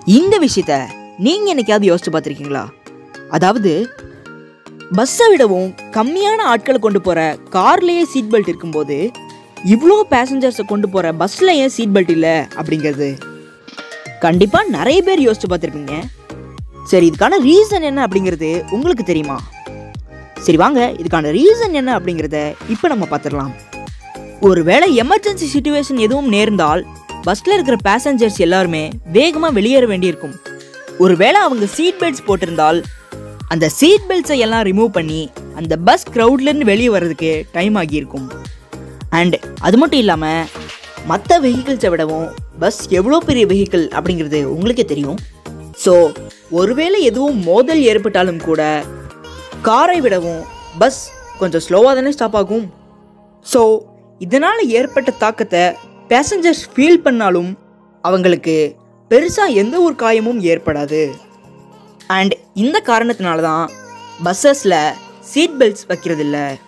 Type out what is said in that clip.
இந்த விஷயத்த நீங்கள் என்னைக்காவது யோசிச்சு பார்த்துருக்கீங்களா அதாவது பஸ்ஸை விடவும் கம்மியான ஆட்களை கொண்டு போகிற கார்லேயே சீட் பெல்ட் இருக்கும்போது இவ்வளோ பேசஞ்சர்ஸை கொண்டு போகிற பஸ்ஸில் ஏன் சீட் பெல்ட் இல்லை அப்படிங்கிறது கண்டிப்பாக நிறைய பேர் யோசிச்சு பார்த்துருப்பீங்க சரி இதுக்கான ரீசன் என்ன அப்படிங்கிறது உங்களுக்கு தெரியுமா சரி வாங்க இதுக்கான ரீசன் என்ன அப்படிங்கிறத இப்போ நம்ம பார்த்துடலாம் ஒருவேளை எமர்ஜென்சி சுச்சுவேஷன் எதுவும் நேர்ந்தால் பஸ்ஸில் இருக்கிற பேசஞ்சர்ஸ் எல்லாருமே வேகமாக வெளியேற வேண்டியிருக்கும் ஒருவேளை அவங்க சீட் பெல்ட்ஸ் போட்டிருந்தால் அந்த சீட் பெல்ட்ஸை எல்லாம் ரிமூவ் பண்ணி அந்த பஸ் க்ரௌட்லேருந்து வெளியே வர்றதுக்கு டைம் ஆகியிருக்கும் அண்ட் அது மட்டும் இல்லாமல் மற்ற வெஹிக்கிள்ஸை விடவும் பஸ் எவ்வளோ பெரிய வெஹிக்கிள் அப்படிங்கிறது உங்களுக்கே தெரியும் ஸோ ஒருவேளை எதுவும் மோதல் ஏற்பட்டாலும் கூட காரை விடவும் பஸ் கொஞ்சம் ஸ்லோவாக தானே ஸ்டாப் ஆகும் ஸோ இதனால் ஏற்பட்ட தாக்கத்தை பேசஞ்சர்ஸ் ஃபீல் பண்ணாலும் அவங்களுக்கு பெருசாக எந்த ஒரு காயமும் ஏற்படாது அண்ட் இந்த காரணத்தினால தான் பஸ்ஸஸில் சீட் பெல்ட்ஸ் வைக்கிறதில்ல